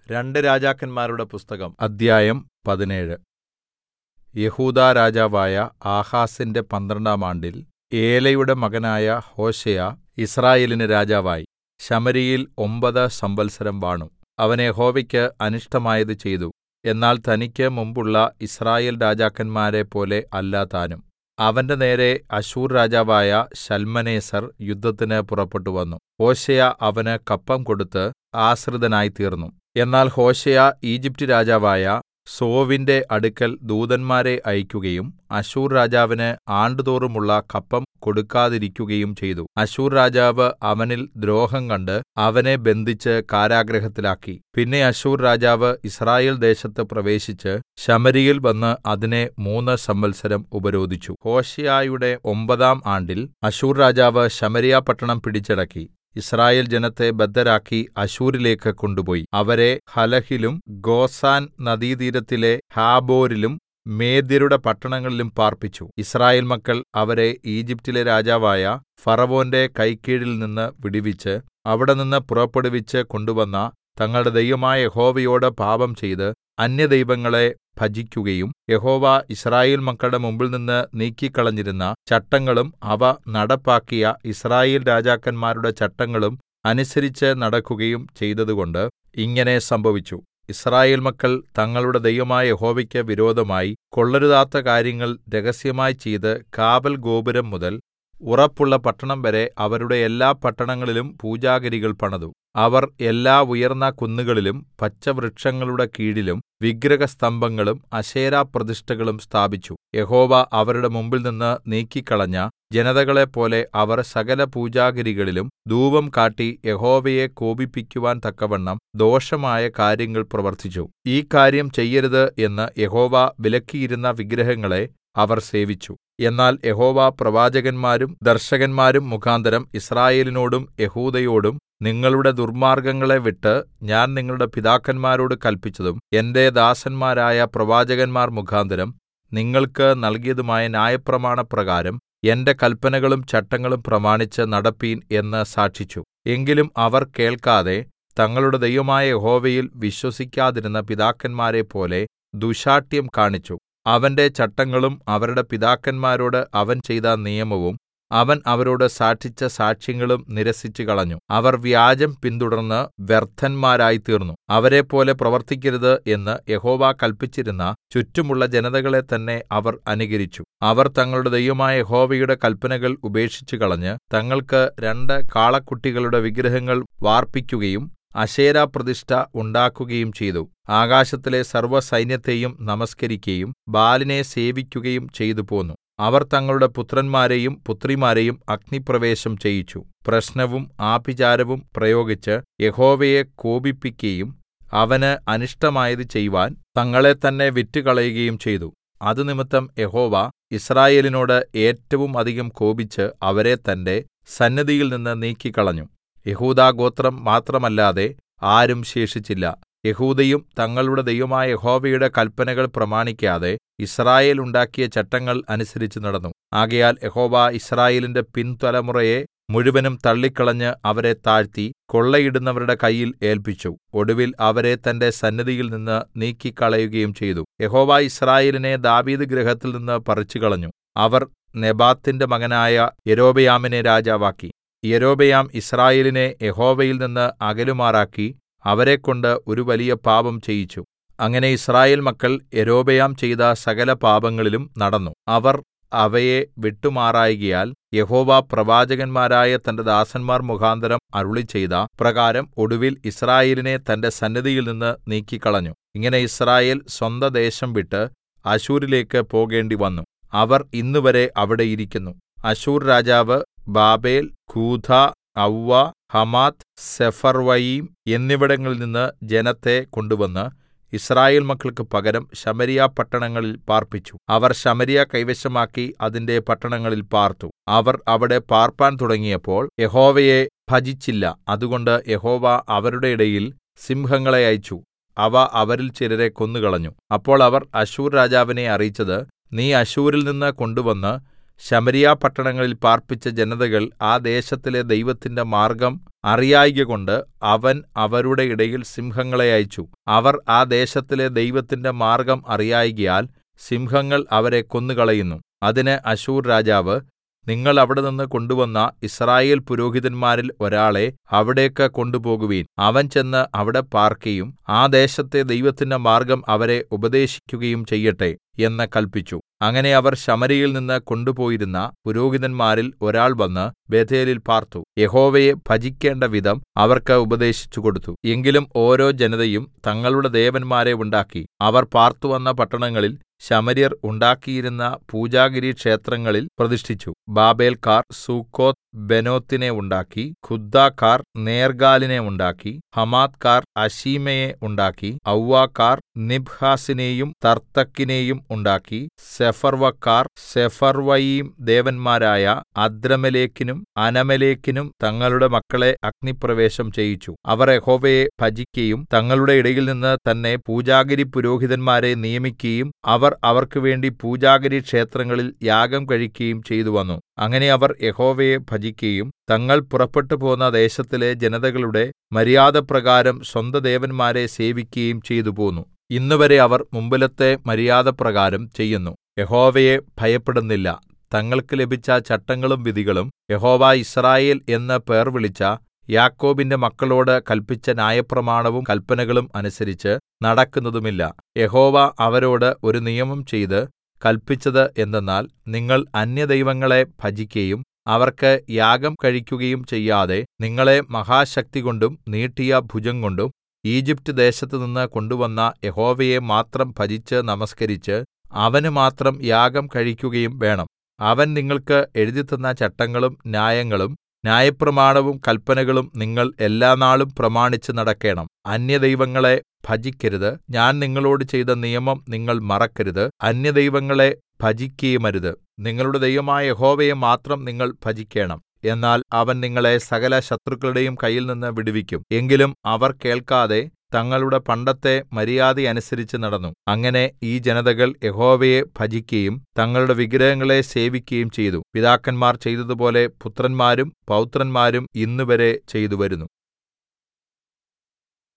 രണ്ട് രാജാക്കന്മാരുടെ പുസ്തകം അദ്ധ്യായം പതിനേഴ് യെഹൂദാ രാജാവായ ആഹാസിന്റെ പന്ത്രണ്ടാം ആണ്ടിൽ ഏലയുടെ മകനായ ഹോശേയ യിസ്രായേലിന് രാജാവായി ശമര്യയിൽ ഒമ്പത് സംവത്സരം വാണു അവൻ യഹോവയ്ക്ക് അനിഷ്ടമായത് ചെയ്തു എന്നാൽ തനിക്ക് മുമ്പുള്ള യിസ്രായേൽ രാജാക്കന്മാരെപ്പോലെ അല്ല താനും അവന്റെ നേരെ അശ്ശൂർ രാജാവായ ശൽമനേസർ യുദ്ധത്തിന് പുറപ്പെട്ടുവന്നു ഹോശേയ അവന് കപ്പം കൊടുത്ത് ആശ്രിതനായിത്തീർന്നു എന്നാൽ ഹോശേയ ഈജിപ്റ്റ് രാജാവായ സോവിന്റെ അടുക്കൽ ദൂതന്മാരെ അയക്കുകയും അശ്ശൂർ രാജാവിന് ആണ്ടുതോറുമുള്ള കപ്പം കൊടുക്കാതിരിക്കുകയും ചെയ്തു അശ്ശൂർ രാജാവ് അവനിൽ ദ്രോഹം കണ്ട് അവനെ ബന്ധിച്ച് കാരാഗൃഹത്തിലാക്കി പിന്നെ അശ്ശൂർ രാജാവ് യിസ്രായേൽ ദേശത്ത് പ്രവേശിച്ച് ശമര്യയിൽ വന്ന് അതിനെ മൂന്ന് സംവത്സരം ഉപരോധിച്ചു ഹോശേയയുടെ ഒമ്പതാം ആണ്ടിൽ അശ്ശൂർ രാജാവ് ശമര്യ പട്ടണം പിടിച്ചടക്കി യിസ്രായേൽ ജനത്തെ ബദ്ധരാക്കി അശ്ശൂരിലേക്ക് കൊണ്ടുപോയി അവരെ ഹലഹിലും ഗോസാൻ നദീതീരത്തിലെ ഹാബോരിലും മേദ്യരുടെ പട്ടണങ്ങളിലും പാർപ്പിച്ചു യിസ്രായേൽ മക്കൾ അവരെ ഈജിപ്റ്റിലെ രാജാവായ ഫറവോന്റെ കൈക്കീഴിൽ നിന്ന് വിടുവിച്ച് അവിടെനിന്ന് പുറപ്പെടുവിച്ച് കൊണ്ടുവന്ന തങ്ങളുടെ ദൈവമായ യഹോവയോട് പാപം ചെയ്ത് അന്യദൈവങ്ങളെ ഭജിക്കുകയും യഹോവ യിസ്രായേൽ മക്കളുടെ മുമ്പിൽനിന്ന് നീക്കിക്കളഞ്ഞിരുന്ന ചട്ടങ്ങളും അവ നടപ്പാക്കിയ യിസ്രായേൽ രാജാക്കന്മാരുടെ ചട്ടങ്ങളും അനുസരിച്ച് നടക്കുകയും ചെയ്തതുകൊണ്ട് ഇങ്ങനെ സംഭവിച്ചു യിസ്രായേൽ മക്കൾ തങ്ങളുടെ ദൈവമായ യഹോവയ്ക്ക് വിരോധമായി കൊള്ളരുതാത്ത കാര്യങ്ങൾ രഹസ്യമായി ചെയ്ത് കാവൽ ഗോപുരം മുതൽ ഉറപ്പുള്ള പട്ടണം വരെ അവരുടെ എല്ലാ പട്ടണങ്ങളിലും പൂജാഗിരികൾ പണിതു അവർ എല്ലാ ഉയർന്ന കുന്നുകളിലും പച്ചവൃക്ഷങ്ങളുടെ കീഴിലും വിഗ്രഹസ്തംഭങ്ങളും അശേരാപ്രതിഷ്ഠകളും സ്ഥാപിച്ചു യഹോവ അവരുടെ മുമ്പിൽനിന്ന് നീക്കിക്കളഞ്ഞ ജനതകളെപ്പോലെ അവർ സകല പൂജാഗിരികളിലും ധൂപം കാട്ടി യഹോവയെ കോപിപ്പിക്കുവാൻ തക്കവണ്ണം ദോഷമായ കാര്യങ്ങൾ പ്രവർത്തിച്ചു ഈ കാര്യം ചെയ്യരുത് എന്ന് യഹോവ വിലക്കിയിരുന്ന വിഗ്രഹങ്ങളെ അവർ സേവിച്ചു എന്നാൽ യഹോവ പ്രവാചകന്മാരും ദർശകന്മാരും മുഖാന്തരം യിസ്രായേലിനോടും യെഹൂദയോടും നിങ്ങളുടെ ദുർമാർഗ്ഗങ്ങളെ വിട്ട് ഞാൻ നിങ്ങളുടെ പിതാക്കന്മാരോട് കല്പിച്ചതും എന്റെ ദാസന്മാരായ പ്രവാചകന്മാർ മുഖാന്തരം നിങ്ങൾക്ക് നൽകിയതുമായ ന്യായപ്രമാണപ്രകാരം എന്റെ കല്പനകളും ചട്ടങ്ങളും പ്രമാണിച്ച് നടപ്പീൻ എന്ന് സാക്ഷിച്ചു എങ്കിലും അവർ കേൾക്കാതെ തങ്ങളുടെ ദൈവമായ യഹോവയിൽ വിശ്വസിക്കാതിരുന്ന പിതാക്കന്മാരെപ്പോലെ ദുശ്ശാഠ്യം കാണിച്ചു അവന്റെ ചട്ടങ്ങളും അവരുടെ പിതാക്കന്മാരോട് അവൻ ചെയ്ത നിയമവും അവൻ അവരോട് സാക്ഷിച്ച സാക്ഷ്യങ്ങളും നിരസിച്ചുകളഞ്ഞു അവർ വ്യാജം പിന്തുടർന്ന് വ്യർത്ഥന്മാരായിത്തീർന്നു അവരെപ്പോലെ പ്രവർത്തിക്കരുത് എന്ന് യഹോവ കല്പിച്ചിരുന്ന ചുറ്റുമുള്ള ജനതകളെ തന്നെ അവർ അനുകരിച്ചു അവർ തങ്ങളുടെ ദൈവമായ യഹോവയുടെ കല്പനകൾ ഉപേക്ഷിച്ചുകളഞ്ഞ് തങ്ങൾക്ക് രണ്ട് കാളക്കുട്ടികളുടെ വിഗ്രഹങ്ങൾ വാർപ്പിക്കുകയും അശേരാപ്രതിഷ്ഠ ഉണ്ടാക്കുകയും ചെയ്തു ആകാശത്തിലെ സർവ്വസൈന്യത്തെയും നമസ്കരിക്കയും ബാലിനെ സേവിക്കുകയും ചെയ്തുപോന്നു അവർ തങ്ങളുടെ പുത്രന്മാരെയും പുത്രിമാരെയും അഗ്നിപ്രവേശം ചെയ്യിച്ചു പ്രശ്നവും ആഭിചാരവും പ്രയോഗിച്ച് യഹോവയെ കോപിപ്പിക്കുകയും അവന് അനിഷ്ടമായത് ചെയ്‌വാൻ തങ്ങളെ തന്നെ വിറ്റുകളയുകയും ചെയ്തു അത് നിമിത്തം യഹോവ യിസ്രായേലിനോട് ഏറ്റവും അധികം കോപിച്ച് അവരെ തന്റെ സന്നിധിയിൽ നിന്ന് നീക്കിക്കളഞ്ഞു യെഹൂദാഗോത്രം മാത്രമല്ലാതെ ആരും ശേഷിച്ചില്ല യെഹൂദയും തങ്ങളുടെ ദൈവമായ യഹോവയുടെ കല്പനകൾ പ്രമാണിക്കാതെ യിസ്രായേൽ ഉണ്ടാക്കിയ ചട്ടങ്ങൾ അനുസരിച്ച് നടന്നു ആകയാൽ യഹോവ യിസ്രായേലിന്റെ പിൻതലമുറയെ മുഴുവനും തള്ളിക്കളഞ്ഞ് അവരെ താഴ്ത്തി കൊള്ളയിടുന്നവരുടെ കയ്യിൽ ഏല്പിച്ചു ഒടുവിൽ അവരെ തന്റെ സന്നിധിയിൽ നിന്ന് നീക്കിക്കളയുകയും ചെയ്തു യഹോവ യിസ്രായേലിനെ ദാവീദ് ഗൃഹത്തിൽ നിന്ന് പറിച്ചുകളഞ്ഞു അവർ നെബാത്തിന്റെ മകനായ യൊരോബെയാമിനെ രാജാവാക്കി യൊരോബെയാം യിസ്രായേലിനെ യഹോവയിൽ നിന്ന് അകലുമാറാക്കി അവരെക്കൊണ്ട് ഒരു വലിയ പാപം ചെയ്യിച്ചു അങ്ങനെ യിസ്രായേൽ മക്കൾ യൊരോബെയാം ചെയ്ത സകല പാപങ്ങളിലും നടന്നു അവർ അവയെ വിട്ടുമാറായ്കയാൽ യഹോവ പ്രവാചകന്മാരായ തന്റെ ദാസന്മാർ മുഖാന്തരം അരുളിച്ചെയ്ത പ്രകാരം ഒടുവിൽ യിസ്രായേലിനെ തന്റെ സന്നിധിയിൽ നിന്ന് നീക്കിക്കളഞ്ഞു ഇങ്ങനെ യിസ്രായേൽ സ്വന്തദേശം വിട്ട് അശ്ശൂരിലേക്ക് പോകേണ്ടിവന്നു അവർ ഇന്നുവരെ അവിടെ ഇരിക്കുന്നു അശ്ശൂർ രാജാവ് ബാബേൽ കൂഥ ഔവ ഹമാത്ത് സെഫർവയീം എന്നിവിടങ്ങളിൽ നിന്ന് ജനത്തെ കൊണ്ടുവന്ന് യിസ്രായേൽ മക്കൾക്ക് പകരം ശമര്യ പട്ടണങ്ങളിൽ പാർപ്പിച്ചു അവർ ശമര്യ കൈവശമാക്കി അതിന്റെ പട്ടണങ്ങളിൽ പാർത്തു അവർ അവിടെ പാർപ്പാൻ തുടങ്ങിയപ്പോൾ യഹോവയെ ഭജിച്ചില്ല അതുകൊണ്ട് യഹോവ അവരുടെ ഇടയിൽ സിംഹങ്ങളെ അയച്ചു അവ അവരിൽ ചിലരെ കൊന്നുകളഞ്ഞു അപ്പോൾ അവർ അശ്ശൂർ രാജാവിനെ അറിയിച്ചത് നീ അശ്ശൂരിൽ നിന്ന് കൊണ്ടുവന്ന് ശമര്യ പട്ടണങ്ങളിൽ പാർപ്പിച്ച ജനതകൾ ആ ദേശത്തിലെ ദൈവത്തിന്റെ മാർഗ്ഗം അറിയായ്കകൊണ്ട് അവൻ അവരുടെ ഇടയിൽ സിംഹങ്ങളെ അയച്ചു അവർ ആ ദേശത്തിലെ ദൈവത്തിന്റെ മാർഗ്ഗം അറിയായ്കയാൽ സിംഹങ്ങൾ അവരെ കൊന്നുകളയുന്നു അതിന് അശ്ശൂർ രാജാവ് നിങ്ങൾ അവിടെനിന്ന് കൊണ്ടുവന്ന യിസ്രായേൽ പുരോഹിതന്മാരിൽ ഒരാളെ അവിടേക്ക് കൊണ്ടുപോകുവിൻ അവൻ ചെന്ന് അവിടെ പാർക്കയും ആ ദേശത്തെ ദൈവത്തിന്റെ മാർഗ്ഗം അവരെ ഉപദേശിക്കുകയും ചെയ്യട്ടെ എന്ന് കല്പിച്ചു അങ്ങനെ അവർ ശമര്യയിൽ നിന്ന് കൊണ്ടുപോയിരുന്ന പുരോഹിതന്മാരിൽ ഒരാൾ വന്ന് ബേഥേലിൽ പാർത്തു യഹോവയെ ഭജിക്കേണ്ട വിധം അവർക്ക് ഉപദേശിച്ചു കൊടുത്തു എങ്കിലും ഓരോ ജനതയും തങ്ങളുടെ ദേവന്മാരെ ഉണ്ടാക്കി അവർ പാർത്തുവന്ന പട്ടണങ്ങളിൽ ശമര്യർ ഉണ്ടാക്കിയിരുന്ന പൂജാഗിരി ക്ഷേത്രങ്ങളിൽ പ്രതിഷ്ഠിച്ചു ബാബേൽക്കാർ സൂക്കോത്ത് ബെനോത്തിനെ ഉണ്ടാക്കി ഖുദ്ദാക്കാർ നേർഗാലിനെ ഉണ്ടാക്കി ഹമാത്കാർ അശീമയെ ഉണ്ടാക്കി ഔവാക്കാർ നിബ്ഹാസിനെയും തർത്തക്കിനെയും ഉണ്ടാക്കി സെഫർവക്കാർ സെഫർവയീം ദേവന്മാരായ അദ്രമലേക്കിനും അനമലേക്കിനും തങ്ങളുടെ മക്കളെ അഗ്നിപ്രവേശം ചെയ്യിച്ചു അവർ യഹോവയെ ഭജിക്കയും തങ്ങളുടെ ഇടയിൽ നിന്ന് തന്നെ പൂജാഗിരി പുരോഹിതന്മാരെ നിയമിക്കുകയും അവർ അവർക്ക് വേണ്ടി പൂജാഗിരി ക്ഷേത്രങ്ങളിൽ യാഗം കഴിക്കുകയും ചെയ്തുവന്നു അങ്ങനെ അവർ യഹോവയെ ഭജിക്കയും തങ്ങൾ പുറപ്പെട്ടു പോന്ന ദേശത്തിലെ ജനതകളുടെ മര്യാദപ്രകാരം സ്വന്ത ദേവന്മാരെ സേവിക്കുകയും ചെയ്തുപോന്നു ഇന്നുവരെ അവർ മുമ്പിലത്തെ മര്യാദപ്രകാരം ചെയ്യുന്നു യഹോവയെ ഭയപ്പെടുന്നില്ല തങ്ങൾക്ക് ലഭിച്ച ചട്ടങ്ങളും വിധികളും യഹോവ യിസ്രായേൽ എന്ന് പേർ വിളിച്ച യാക്കോബിന്റെ മക്കളോട് കല്പിച്ച ന്യായപ്രമാണവും കല്പനകളും അനുസരിച്ച് നടക്കുന്നതുമില്ല യഹോവ അവരോട് ഒരു നിയമം ചെയ്ത് കല്പിച്ചത് എന്തെന്നാൽ നിങ്ങൾ അന്യദൈവങ്ങളെ ഭജിക്കയും അവർക്ക് യാഗം കഴിക്കുകയും ചെയ്യാതെ നിങ്ങളെ മഹാശക്തികൊണ്ടും നീട്ടിയ ഭുജംകൊണ്ടും ഈജിപ്റ്റ് ദേശത്തുനിന്ന് കൊണ്ടുവന്ന യഹോവയെ മാത്രം ഭജിച്ച് നമസ്കരിച്ച് അവന് മാത്രം യാഗം കഴിക്കുകയും വേണം അവൻ നിങ്ങൾക്ക് എഴുതിത്തന്ന ചട്ടങ്ങളും ന്യായങ്ങളും ന്യായപ്രമാണവും കല്പനകളും നിങ്ങൾ എല്ലാനാളും പ്രമാണിച്ച് നടക്കേണം അന്യദൈവങ്ങളെ ഭജിക്കരുത് ഞാൻ നിങ്ങളോട് ചെയ്ത നിയമം നിങ്ങൾ മറക്കരുത് അന്യദൈവങ്ങളെ ഭജിക്കുകയുമരുത് നിങ്ങളുടെ ദൈവമായ യഹോവയെ മാത്രം നിങ്ങൾ ഭജിക്കേണം എന്നാൽ അവൻ നിങ്ങളെ സകല ശത്രുക്കളുടെയും കയ്യിൽനിന്ന് വിടുവിക്കും എങ്കിലും അവർ കേൾക്കാതെ തങ്ങളുടെ പണ്ടത്തെ മര്യാദയനുസരിച്ച് നടന്നു അങ്ങനെ ഈ ജനതകൾ യഹോവയെ ഭജിക്കയും തങ്ങളുടെ വിഗ്രഹങ്ങളെ സേവിക്കുകയും ചെയ്തു പിതാക്കന്മാർ ചെയ്തതുപോലെ പുത്രന്മാരും പൗത്രന്മാരും ഇന്നുവരെ ചെയ്തുവരുന്നു